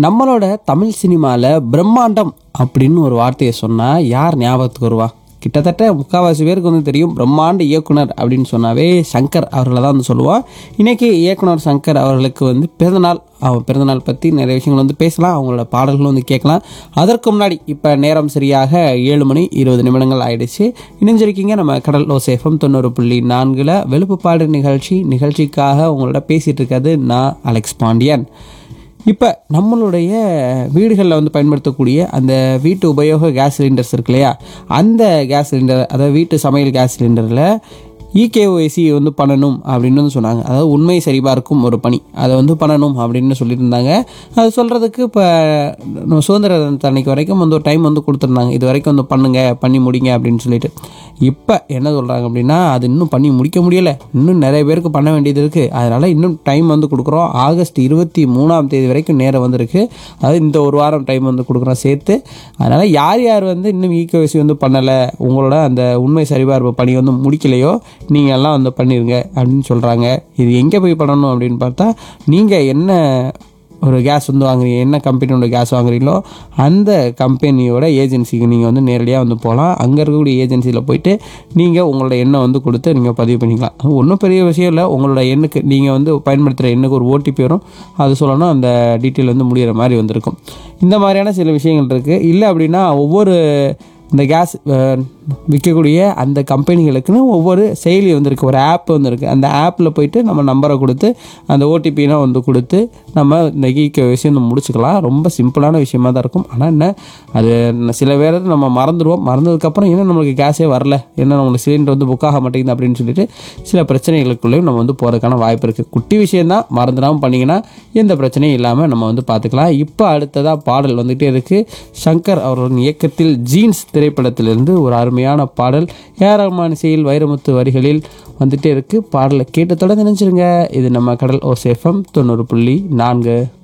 நம்மளோட தமிழ் சினிமாவில் பிரம்மாண்டம் அப்படின்னு ஒரு வார்த்தையை சொன்னால் யார் ஞாபகத்துக்கு வருவா கிட்டத்தட்ட முக்கால்வாசி பேருக்கு வந்து தெரியும் பிரம்மாண்ட இயக்குனர் அப்படின்னு சொன்னாவே சங்கர் அவர்களை தான் வந்து சொல்லுவோம் இன்றைக்கி இயக்குனர் சங்கர் அவர்களுக்கு வந்து பிறந்தநாள் அவன் பிறந்தநாள் பற்றி நிறைய விஷயங்கள் வந்து பேசலாம் அவங்களோட பாடல்களும் வந்து கேட்கலாம் அதற்கு முன்னாடி இப்போ நேரம் சரியாக ஏழு மணி இருபது நிமிடங்கள் ஆயிடுச்சு இணைஞ்சிருக்கீங்க நம்ம கடல் ஓசேஃபம் தொண்ணூறு புள்ளி நான்கில் வெளுப்புப்பாடு நிகழ்ச்சி நிகழ்ச்சிக்காக உங்களோட பேசிகிட்டு இருக்கிறது நான் அலெக்ஸ் பாண்டியன் இப்போ நம்மளுடைய வீடுகளில் வந்து பயன்படுத்தக்கூடிய அந்த வீட்டு உபயோக கேஸ் சிலிண்டர்ஸ் இருக்கு இல்லையா அந்த கேஸ் சிலிண்டர் அதாவது வீட்டு சமையல் கேஸ் சிலிண்டரில் இகேஒய்சி வந்து பண்ணணும் அப்படின்னு வந்து சொன்னாங்க அதாவது உண்மை சரிபார்க்கும் ஒரு பணி அதை வந்து பண்ணணும் அப்படின்னு சொல்லியிருந்தாங்க அது சொல்கிறதுக்கு இப்போ நம்ம சுதந்திர தினத்து அன்னைக்கு வரைக்கும் வந்து ஒரு டைம் வந்து கொடுத்துருந்தாங்க இது வரைக்கும் வந்து பண்ணுங்க பண்ணி முடிங்க அப்படின்னு சொல்லிட்டு இப்போ என்ன சொல்கிறாங்க அப்படின்னா அது இன்னும் பண்ணி முடிக்க முடியலை இன்னும் நிறைய பேருக்கு பண்ண வேண்டியது இருக்குது அதனால் இன்னும் டைம் வந்து கொடுக்குறோம் ஆகஸ்ட் இருபத்தி மூணாம் தேதி வரைக்கும் நேரம் வந்திருக்கு அதாவது இந்த ஒரு வாரம் டைம் வந்து கொடுக்குறோம் சேர்த்து அதனால் யார் யார் வந்து இன்னும் ஈகோசி வந்து பண்ணலை உங்களோட அந்த உண்மை சரிபார்ப்பு பணி வந்து முடிக்கலையோ நீங்கள் எல்லாம் வந்து பண்ணிடுங்க அப்படின்னு சொல்கிறாங்க இது எங்கே போய் பண்ணணும் அப்படின்னு பார்த்தா நீங்கள் என்ன ஒரு கேஸ் வந்து வாங்குறீங்க என்ன கம்பெனியோட கேஸ் வாங்குறீங்களோ அந்த கம்பெனியோட ஏஜென்சிக்கு நீங்கள் வந்து நேரடியாக வந்து போகலாம் அங்கே இருக்கக்கூடிய ஏஜென்சியில் போயிட்டு நீங்கள் உங்களோட எண்ணை வந்து கொடுத்து நீங்கள் பதிவு பண்ணிக்கலாம் அது ஒன்றும் பெரிய விஷயம் இல்லை உங்களோட எண்ணுக்கு நீங்கள் வந்து பயன்படுத்துகிற எண்ணுக்கு ஒரு ஓடிபி வரும் அது சொல்லணும் அந்த டீட்டெயில் வந்து முடிகிற மாதிரி வந்திருக்கும் இந்த மாதிரியான சில விஷயங்கள் இருக்குது இல்லை அப்படின்னா ஒவ்வொரு இந்த கேஸ் அஹ், விற்கக்கூடிய அந்த கம்பெனிகளுக்குன்னு ஒவ்வொரு செயலி வந்திருக்கு ஒரு ஆப் வந்திருக்கு அந்த ஆப்பில் போயிட்டு நம்ம நம்பரை கொடுத்து அந்த ஓடிபிலாம் வந்து கொடுத்து நம்ம இந்த ஈக்க விஷயம் வந்து முடிச்சுக்கலாம் ரொம்ப சிம்பிளான விஷயமா தான் இருக்கும் ஆனால் என்ன அது சில பேர் நம்ம மறந்துடுவோம் மறந்ததுக்கப்புறம் இன்னும் நம்மளுக்கு கேஸே வரல என்ன நம்மளுக்கு சிலிண்டர் வந்து புக் ஆக மாட்டேங்குது அப்படின்னு சொல்லிட்டு சில பிரச்சனைகளுக்குள்ளேயும் நம்ம வந்து போகிறதுக்கான வாய்ப்பு இருக்குது குட்டி விஷயந்தான் மறந்துடாமல் பண்ணிங்கன்னா எந்த பிரச்சனையும் இல்லாமல் நம்ம வந்து பார்த்துக்கலாம் இப்போ அடுத்ததாக பாடல் வந்துகிட்டே இருக்குது சங்கர் அவர்களின் இயக்கத்தில் ஜீன்ஸ் திரைப்படத்திலிருந்து ஒரு அருமையான பாடல் ஏஆர் ரஹ்மான் இசையில் வைரமுத்து வரிகளில் வந்துட்டே இருக்குது பாடலை கேட்டு தொடர்ந்து நினைச்சிருங்க இது நம்ம கடல் ஓசேஃபம் தொண்ணூறு புள்ளி நான்கு